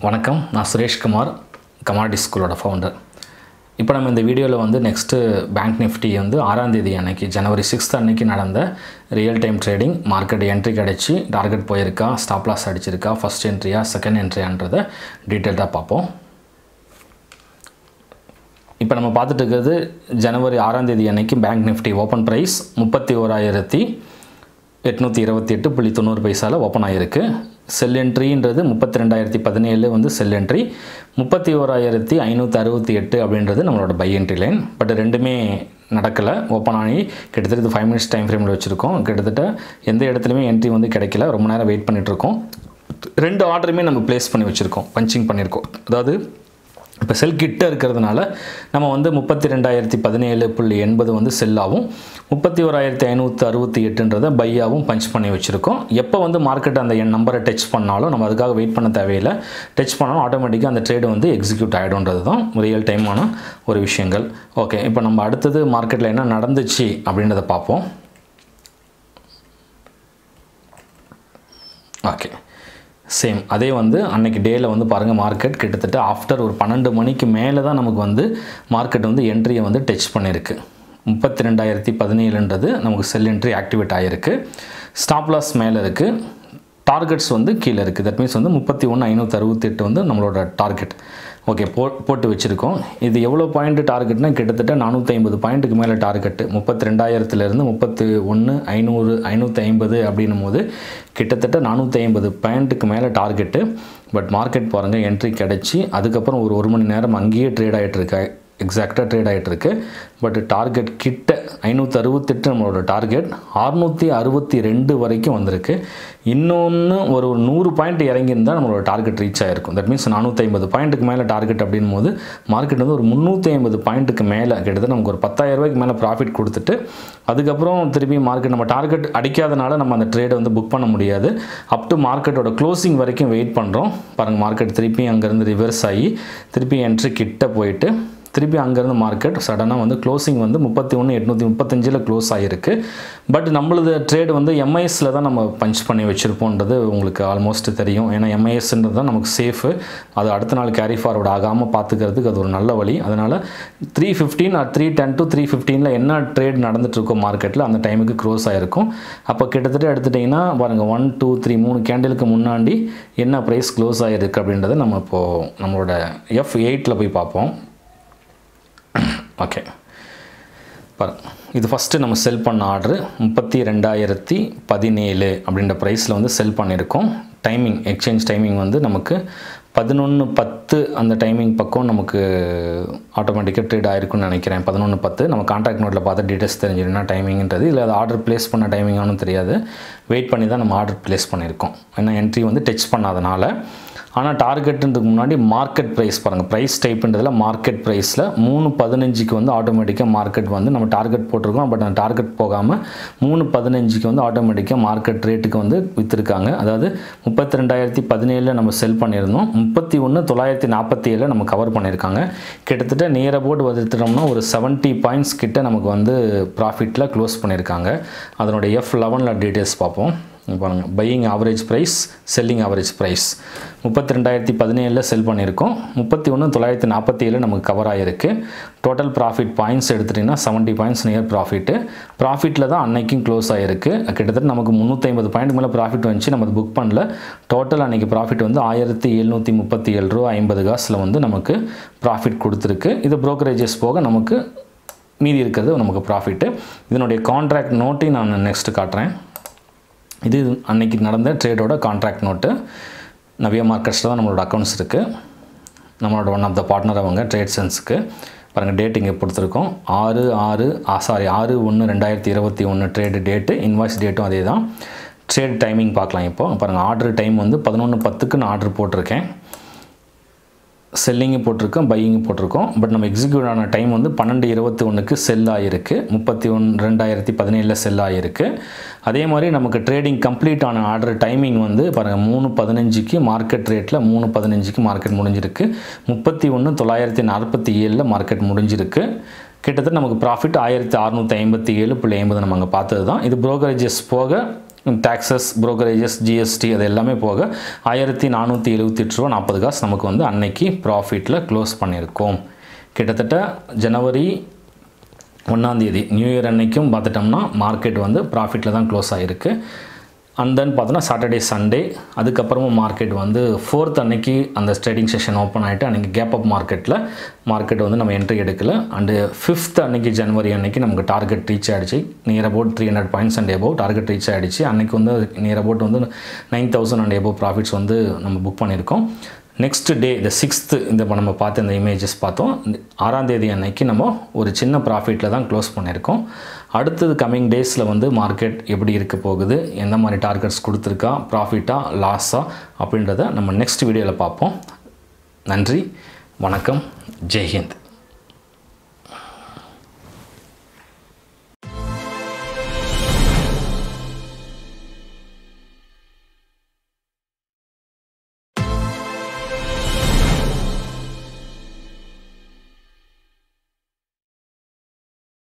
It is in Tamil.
வணக்கம் நான் சுரேஷ்குமார் கமாடிட்டி ஸ்கூலோட ஃபவுண்டர் இப்போ நம்ம இந்த வீடியோவில் வந்து நெக்ஸ்ட்டு பேங்க் நிஃப்டி வந்து ஆறாம் தேதி அன்னைக்கு ஜனவரி சிக்ஸ்த் அன்னைக்கு நடந்த real time trading market entry கிடச்சி டார்கெட் போயிருக்கா ஸ்டாப் லாஸ் அடிச்சிருக்கா ஃபஸ்ட் என்ட்ரியா செகண்ட் என்ட்ரியான்றதை டீட்டெயில்டாக பார்ப்போம் இப்போ நம்ம பார்த்துட்டு இருக்கிறது ஜனவரி ஆறாம் தேதி அன்னைக்கு பேங்க் நிஃப்டி ஓப்பன் ப்ரைஸ் முப்பத்தி ஓராயிரத்தி எட்நூற்றி இருபத்தி எட்டு புள்ளி தொண்ணூறு பைசாவில் ஓப்பன் ஆகிருக்கு செல் என்ட்ரின்றது முப்பத்தி ரெண்டாயிரத்தி பதினேழு வந்து செல் என்ட்ரி முப்பத்தி ஓராயிரத்தி ஐநூற்றி அறுபத்தி எட்டு அப்படின்றது நம்மளோட பை என்ட்ரி லைன் பட் ரெண்டுமே நடக்கலை ஓப்பன் ஆகி கிட்டத்தட்ட இது ஃபைவ் மினிட்ஸ் டைம் ஃப்ரேமில் வச்சுருக்கோம் கிட்டத்தட்ட எந்த இடத்துலையுமே என்ட்ரி வந்து கிடைக்கல ரொம்ப நேரம் வெயிட் பண்ணிகிட்ருக்கோம் ரெண்டு ஆர்டருமே நம்ம ப்ளேஸ் பண்ணி வச்சுருக்கோம் பஞ்சிங் பண்ணியிருக்கோம் அதாவது இப்போ செல் கிட்ட இருக்கிறதுனால நம்ம வந்து முப்பத்தி ரெண்டாயிரத்தி பதினேழு புள்ளி எண்பது வந்து செல்லாகவும் முப்பத்தி ஓராயிரத்தி ஐநூற்றி அறுபத்தி எட்டுன்றதை பையாகவும் பஞ்ச் பண்ணி வச்சுருக்கோம் எப்போ வந்து மார்க்கெட் அந்த என் நம்பரை டச் பண்ணாலும் நம்ம அதுக்காக வெயிட் பண்ண தேவையில்லை டச் பண்ணாலும் ஆட்டோமேட்டிக்காக அந்த ட்ரேடு வந்து எக்ஸிக்யூட் ஆகிடும்ன்றது தான் ரியல் டைமான ஒரு விஷயங்கள் ஓகே இப்போ நம்ம அடுத்தது மார்க்கெட்டில் என்ன நடந்துச்சு அப்படின்றத பார்ப்போம் ஓகே சேம் அதே வந்து அன்னைக்கு டேயில் வந்து பாருங்கள் மார்க்கெட் கிட்டத்தட்ட ஆஃப்டர் ஒரு பன்னெண்டு மணிக்கு மேலே தான் நமக்கு வந்து மார்க்கெட் வந்து என்ட்ரியை வந்து டச் பண்ணியிருக்கு முப்பத்தி ரெண்டாயிரத்தி பதினேழுன்றது நமக்கு செல் என்ட்ரி ஆக்டிவேட் ஆகிருக்கு ஸ்டாப் லாஸ் மேலே இருக்குது டார்கெட்ஸ் வந்து கீழே இருக்குது தட் மீன்ஸ் வந்து முப்பத்தி ஒன்று ஐநூற்றி அறுபத்தெட்டு வந்து நம்மளோட டார்கெட் ஓகே போ போட்டு வச்சுருக்கோம் இது எவ்வளோ பாயிண்ட் டார்கெட்னா கிட்டத்தட்ட நானூற்றி ஐம்பது பாயிண்ட்டுக்கு மேலே டார்கெட்டு முப்பத்தி ரெண்டாயிரத்துலேருந்து முப்பத்து ஒன்று ஐநூறு ஐநூற்றி ஐம்பது அப்படின்னும் போது கிட்டத்தட்ட நானூற்றி ஐம்பது பாயிண்ட்டுக்கு மேலே டார்கெட்டு பட் மார்க்கெட் பாருங்கள் என்ட்ரி கிடச்சி அதுக்கப்புறம் ஒரு ஒரு மணி நேரம் அங்கேயே ட்ரேட் ஆகிட்டு இருக்கு எக்ஸாக்டாக ட்ரேட் ஆகிட்டு இருக்கு பட் டார்கெட் கிட்ட ஐநூற்றி அறுபத்தெட்டு நம்மளோட டார்கெட் அறுநூற்றி அறுபத்தி ரெண்டு வரைக்கும் வந்திருக்கு இன்னொன்று ஒரு ஒரு நூறு பாயிண்ட் இறங்கியிருந்தால் நம்மளோட டார்கெட் ரீச் ஆகிருக்கும் தட் மீன்ஸ் நானூற்றி ஐம்பது பாயிண்ட்டுக்கு மேலே டார்கெட் அப்படின் போது மார்க்கெட் வந்து ஒரு முந்நூற்றி ஐம்பது பாயிண்ட்டுக்கு மேலே கிட்டத்தட்ட நமக்கு ஒரு பத்தாயிரம் ரூபாய்க்கு மேலே ப்ராஃபிட் கொடுத்துட்டு அதுக்கப்புறம் திருப்பி மார்க்கெட் நம்ம டார்கெட் அடிக்காதனால நம்ம அந்த ட்ரேடை வந்து புக் பண்ண முடியாது அப் டு மார்க்கெட்டோட க்ளோசிங் வரைக்கும் வெயிட் பண்ணுறோம் பாருங்கள் மார்க்கெட் திருப்பி அங்கேருந்து ரிவர்ஸ் ஆகி திருப்பி என்ட்ரி கிட்ட போயிட்டு திருப்பி அங்கேருந்து மார்க்கெட் சடனாக வந்து க்ளோசிங் வந்து முப்பத்தி ஒன்று எட்நூற்றி முப்பத்தஞ்சில் க்ளோஸ் ஆகிருக்கு பட் நம்மளது ட்ரேடு வந்து எம்ஐஎஸில் தான் நம்ம பஞ்ச் பண்ணி வச்சுருப்போன்றது உங்களுக்கு ஆல்மோஸ்ட் தெரியும் ஏன்னா எம்ஐஎஸ்ன்றது தான் நமக்கு சேஃபு அது அடுத்த நாள் கேரி ஃபார்வர்ட் ஆகாமல் பார்த்துக்கிறதுக்கு அது ஒரு நல்ல வழி அதனால் three fifteen or three ten to த்ரீ ஃபிஃப்டீனில் என்ன ட்ரேட் நடந்துகிட்ருக்கோ மார்க்கெட்டில் அந்த டைமுக்கு க்ளோஸ் ஆகிருக்கும் அப்போ கிட்டத்தட்ட எடுத்துட்டிங்கன்னா பாருங்கள் ஒன் டூ த்ரீ மூணு கேண்டிலுக்கு முன்னாடி என்ன ப்ரைஸ் க்ளோஸ் ஆகிருக்கு அப்படின்றத நம்ம இப்போது நம்மளோட எஃப் எயிட்டில் போய் பார்ப்போம் ஓகே பாரு இது ஃபஸ்ட்டு நம்ம செல் பண்ண ஆர்டரு முப்பத்தி ரெண்டாயிரத்தி பதினேழு அப்படின்ற ப்ரைஸில் வந்து செல் பண்ணியிருக்கோம் டைமிங் எக்ஸ்சேஞ்ச் டைமிங் வந்து நமக்கு பதினொன்று பத்து அந்த டைமிங் பக்கம் நமக்கு ஆட்டோமேட்டிக்காக ட்ரேட் ஆயிருக்குன்னு நினைக்கிறேன் பதினொன்று பத்து நம்ம கான்ட்ராக்ட் நோட்டில் பார்த்து டீட்டெயில்ஸ் தெரிஞ்சிருந்தா டைமிங்ன்றது இல்லை அது ஆர்டர் ப்ளேஸ் பண்ண டைமிங்கானு தெரியாது வெயிட் பண்ணி தான் நம்ம ஆர்டர் ப்ளேஸ் பண்ணியிருக்கோம் ஏன்னா என்ட்ரி வந்து டச் பண்ணாதனால ஆனால் டார்கெட்டுன்றதுக்கு முன்னாடி மார்க்கெட் ப்ரைஸ் பாருங்கள் ப்ரைஸ் டைப்புன்றதில் மார்க்கெட் ப்ரைஸில் மூணு பதினஞ்சுக்கு வந்து ஆட்டோமேட்டிக்காக மார்க்கெட் வந்து நம்ம டார்கெட் போட்டிருக்கோம் பட் அந்த டார்கெட் போகாமல் மூணு பதினஞ்சுக்கு வந்து ஆட்டோமேட்டிக்காக மார்க்கெட் ரேட்டுக்கு வந்து விற்றுருக்காங்க அதாவது முப்பத்தி ரெண்டாயிரத்தி பதினேழில் நம்ம செல் பண்ணியிருந்தோம் முப்பத்தி ஒன்று தொள்ளாயிரத்தி நாற்பத்தி ஏழில் நம்ம கவர் பண்ணியிருக்காங்க கிட்டத்தட்ட நியர் அபவுட் வந்துட்டோம்னா ஒரு செவன்ட்டி பாயிண்ட்ஸ் கிட்ட நமக்கு வந்து ப்ராஃபிட்டில் க்ளோஸ் பண்ணியிருக்காங்க அதனுடைய எஃப் லெவனில் டீட்டெயில்ஸ் பார்ப்போம் பாருங்கள் buying average price selling average price முப்பத்தி ரெண்டாயிரத்தி பதினேழில் செல் பண்ணியிருக்கோம் முப்பத்தி ஒன்று தொள்ளாயிரத்தி நாற்பத்தி ஏழு நமக்கு கவர் ஆகிருக்கு டோட்டல் ப்ராஃபிட் பாயிண்ட்ஸ் எடுத்துட்டிங்கன்னா செவன்ட்டி பாயிண்ட்ஸ் நியர் ப்ராஃபிட்டு ப்ராஃபிட்டில் தான் அன்னைக்கும் க்ளோஸ் ஆகிருக்கு கிட்டத்தட்ட நமக்கு முந்நூற்றி ஐம்பது பாயிண்ட் மேலே ப்ராஃபிட் வந்துச்சு நம்ம புக் பண்ணல டோட்டல் அன்றைக்கி ப்ராஃபிட் வந்து ஆயிரத்தி எழுநூற்றி முப்பத்தி ஏழு ரூபா ஐம்பது காசில் வந்து நமக்கு ப்ராஃபிட் கொடுத்துருக்கு இது ப்ரோக்கரேஜஸ் போக நமக்கு மீதி இருக்கிறது நமக்கு ப்ராஃபிட்டு இதனுடைய கான்ட்ராக்ட் நோட்டையும் நான் நெக்ஸ்ட்டு காட்டுறேன் இது அன்னைக்கு நடந்த ட்ரேடோட கான்ட்ராக்ட் நோட்டு நவியா மார்க்கெட்ஸில் தான் நம்மளோட அக்கௌண்ட்ஸ் இருக்குது நம்மளோட ஒன் ஆஃப் த பார்ட்னர் அவங்க ட்ரேட் சென்ஸுக்கு பாருங்கள் டேட் இங்கே கொடுத்துருக்கோம் ஆறு ஆறு சாரி ஆறு ஒன்று ரெண்டாயிரத்தி இருபத்தி ஒன்று ட்ரேடு டேட்டு இன்வாய்ஸ் டேட்டும் அதே தான் ட்ரேட் டைமிங் பார்க்கலாம் இப்போ பாருங்கள் ஆர்டர் டைம் வந்து பதினொன்று பத்துக்கு நான் ஆர்டர் போட்டிருக்கேன் செல்லிங்கு போட்டிருக்கோம் பையிங்கு போட்டிருக்கோம் பட் நம்ம எக்ஸிக்யூட் ஆன டைம் வந்து பன்னெண்டு இருபத்தி ஒன்றுக்கு செல் ஆகிருக்கு முப்பத்தி ஒன் ரெண்டாயிரத்தி பதினேழில் செல் ஆகிருக்கு அதே மாதிரி நமக்கு ட்ரேடிங் கம்ப்ளீட் ஆன ஆர்டர் டைமிங் வந்து பாருங்கள் மூணு பதினஞ்சுக்கு மார்க்கெட் ரேட்டில் மூணு பதினஞ்சுக்கு மார்க்கெட் முடிஞ்சிருக்கு முப்பத்தி ஒன்று தொள்ளாயிரத்தி நாற்பத்தி ஏழில் மார்க்கெட் முடிஞ்சிருக்கு கிட்டத்தட்ட நமக்கு ப்ராஃபிட் ஆயிரத்தி அறநூற்றி ஐம்பத்தி ஏழு புள்ளி ஐம்பது நம்ம அங்கே பார்த்தது தான் இது ப்ரோக்கரேஜஸ் போக டேக்ஸஸ் ப்ரோக்கரேஜஸ் ஜிஎஸ்டி அது எல்லாமே போக ஆயிரத்தி நானூற்றி எழுபத்தி எட்டு ரூபா நாற்பது காசு நமக்கு வந்து அன்னைக்கு ப்ராஃபிட்டில் க்ளோஸ் பண்ணியிருக்கோம் கிட்டத்தட்ட ஜனவரி ஒன்றாந்தேதி நியூ இயர் அன்னைக்கும் பார்த்துட்டோம்னா மார்க்கெட் வந்து ப்ராஃபிட்டில் தான் க்ளோஸ் ஆகிருக்கு அண்ட் தென் பார்த்தோன்னா சாட்டர்டே சண்டே அதுக்கப்புறமா மார்க்கெட் வந்து ஃபோர்த் அன்னைக்கு அந்த ட்ரேடிங் செஷன் ஓப்பன் ஆகிட்டு அன்றைக்கி கேப் அப் மார்க்கெட்டில் மார்க்கெட் வந்து நம்ம என்ட்ரி எடுக்கல அண்டு ஃபிஃப்த் அன்னைக்கு ஜனவரி அன்னைக்கு நமக்கு டார்கெட் ரீச் ஆகிடுச்சு near about three hundred points and above target reach ஆகிடுச்சு அன்றைக்கி வந்து நியர் அபவுட் வந்து nine thousand and above profits வந்து நம்ம புக் பண்ணியிருக்கோம் நெக்ஸ்ட் டே இந்த சிக்ஸ்த்து இந்த இப்ப நம்ம பார்த்த இந்த இமேஜஸ் பார்த்தோம் இந்த ஆறாம் தேதி அன்னைக்கு நம்ம ஒரு சின்ன ப்ராஃபிட்டில் தான் க்ளோஸ் பண்ணியிருக்கோம் அடுத்தது கம்மிங் டேஸில் வந்து மார்க்கெட் எப்படி இருக்க போகுது எந்த மாதிரி டார்கெட்ஸ் கொடுத்துருக்கா ப்ராஃபிட்டா லாஸா அப்படின்றத நம்ம நெக்ஸ்ட் வீடியோவில் பார்ப்போம் நன்றி வணக்கம் ஜெய்ஹிந்த்